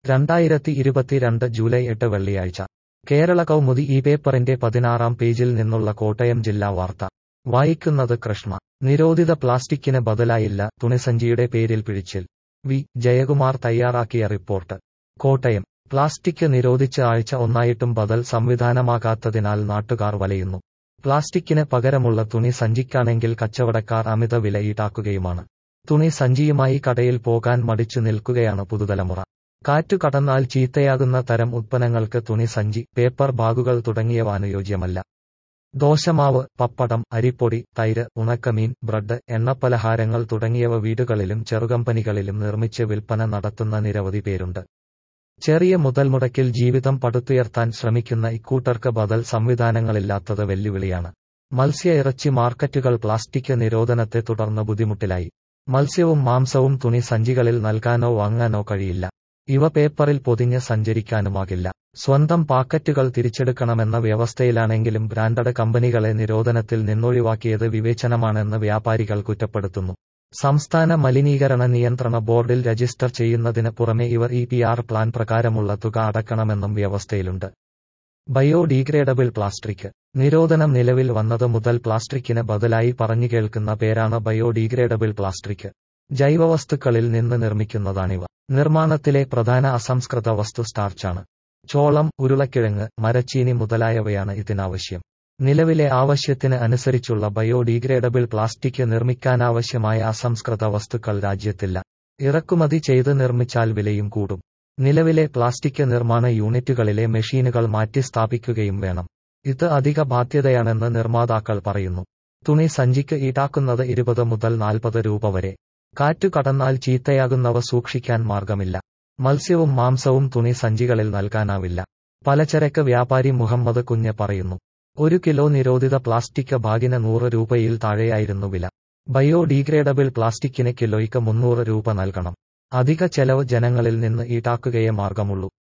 രണ്ടായിരത്തി ഇരുപത്തിരണ്ട് ജൂലൈ എട്ട് വെള്ളിയാഴ്ച കേരള കൗമുദി ഈ പേപ്പറിന്റെ പതിനാറാം പേജിൽ നിന്നുള്ള കോട്ടയം ജില്ലാ വാർത്ത വായിക്കുന്നത് കൃഷ്ണ നിരോധിത പ്ലാസ്റ്റിക്കിന് ബദലായില്ല തുണിസഞ്ചിയുടെ പേരിൽ പിഴിച്ചിൽ വി ജയകുമാർ തയ്യാറാക്കിയ റിപ്പോർട്ട് കോട്ടയം പ്ലാസ്റ്റിക് നിരോധിച്ച് ആഴ്ച ഒന്നായിട്ടും ബദൽ സംവിധാനമാകാത്തതിനാൽ നാട്ടുകാർ വലയുന്നു പ്ലാസ്റ്റിക്കിന് പകരമുള്ള തുണി സഞ്ചിക്കാണെങ്കിൽ കച്ചവടക്കാർ അമിത വില ഈടാക്കുകയുമാണ് തുണി സഞ്ചിയുമായി കടയിൽ പോകാൻ മടിച്ചു നിൽക്കുകയാണ് പുതുതലമുറ കാറ്റു കടന്നാൽ ചീത്തയാകുന്ന തരം ഉത്പന്നങ്ങൾക്ക് തുണി സഞ്ചി പേപ്പർ ബാഗുകൾ തുടങ്ങിയവ അനുയോജ്യമല്ല ദോശമാവ് പപ്പടം അരിപ്പൊടി തൈര് ഉണക്കമീൻ ബ്രെഡ് എണ്ണപ്പലഹാരങ്ങൾ തുടങ്ങിയവ വീടുകളിലും ചെറുകമ്പനികളിലും നിർമ്മിച്ച് വിൽപ്പന നടത്തുന്ന നിരവധി പേരുണ്ട് ചെറിയ മുതൽമുടക്കിൽ ജീവിതം പടുത്തുയർത്താൻ ശ്രമിക്കുന്ന ഇക്കൂട്ടർക്ക് ബദൽ സംവിധാനങ്ങളില്ലാത്തത് വെല്ലുവിളിയാണ് മത്സ്യ ഇറച്ചി മാർക്കറ്റുകൾ പ്ലാസ്റ്റിക് നിരോധനത്തെ തുടർന്ന് ബുദ്ധിമുട്ടിലായി മത്സ്യവും മാംസവും തുണി സഞ്ചികളിൽ നൽകാനോ വാങ്ങാനോ കഴിയില്ല ഇവ പേപ്പറിൽ പൊതിഞ്ഞ് സഞ്ചരിക്കാനുമാകില്ല സ്വന്തം പാക്കറ്റുകൾ തിരിച്ചെടുക്കണമെന്ന വ്യവസ്ഥയിലാണെങ്കിലും ബ്രാൻഡഡ് കമ്പനികളെ നിരോധനത്തിൽ നിന്നൊഴിവാക്കിയത് വിവേചനമാണെന്ന് വ്യാപാരികൾ കുറ്റപ്പെടുത്തുന്നു സംസ്ഥാന മലിനീകരണ നിയന്ത്രണ ബോർഡിൽ രജിസ്റ്റർ ചെയ്യുന്നതിന് പുറമെ ഇവർ ഇ പി ആർ പ്ലാൻ പ്രകാരമുള്ള തുക അടക്കണമെന്നും വ്യവസ്ഥയിലുണ്ട് ബയോഡീഗ്രേഡബിൾ പ്ലാസ്റ്റിക് നിരോധനം നിലവിൽ വന്നത് മുതൽ പ്ലാസ്റ്റിക്കിന് ബദലായി പറഞ്ഞു കേൾക്കുന്ന പേരാണ് ബയോഡീഗ്രേഡബിൾ പ്ലാസ്റ്റിക് ജൈവവസ്തുക്കളിൽ നിന്ന് നിർമ്മിക്കുന്നതാണിവ നിർമ്മാണത്തിലെ പ്രധാന അസംസ്കൃത വസ്തു സ്റ്റാർച്ചാണ് ചോളം ഉരുളക്കിഴങ്ങ് മരച്ചീനി മുതലായവയാണ് ഇതിനാവശ്യം നിലവിലെ ആവശ്യത്തിന് അനുസരിച്ചുള്ള ബയോഡീഗ്രേഡബിൾ പ്ലാസ്റ്റിക് നിർമ്മിക്കാനാവശ്യമായ അസംസ്കൃത വസ്തുക്കൾ രാജ്യത്തില്ല ഇറക്കുമതി ചെയ്ത് നിർമ്മിച്ചാൽ വിലയും കൂടും നിലവിലെ പ്ലാസ്റ്റിക് നിർമ്മാണ യൂണിറ്റുകളിലെ മെഷീനുകൾ മാറ്റി സ്ഥാപിക്കുകയും വേണം ഇത് അധിക ബാധ്യതയാണെന്ന് നിർമ്മാതാക്കൾ പറയുന്നു തുണി സഞ്ചിക്ക് ഈടാക്കുന്നത് ഇരുപത് മുതൽ നാൽപ്പത് രൂപ വരെ കാറ്റു കടന്നാൽ ചീത്തയാകുന്നവ സൂക്ഷിക്കാൻ മാർഗമില്ല മത്സ്യവും മാംസവും തുണി സഞ്ചികളിൽ നൽകാനാവില്ല പലചരക്ക് വ്യാപാരി മുഹമ്മദ് കുഞ്ഞ് പറയുന്നു ഒരു കിലോ നിരോധിത പ്ലാസ്റ്റിക് ബാഗിന് നൂറ് രൂപയിൽ താഴെയായിരുന്നു വില ബയോഡീഗ്രേഡബിൾ പ്ലാസ്റ്റിക്കിന് കിലോയ്ക്ക് മുന്നൂറ് രൂപ നൽകണം അധിക ചെലവ് ജനങ്ങളിൽ നിന്ന് ഈടാക്കുകയേ മാർഗമുള്ളൂ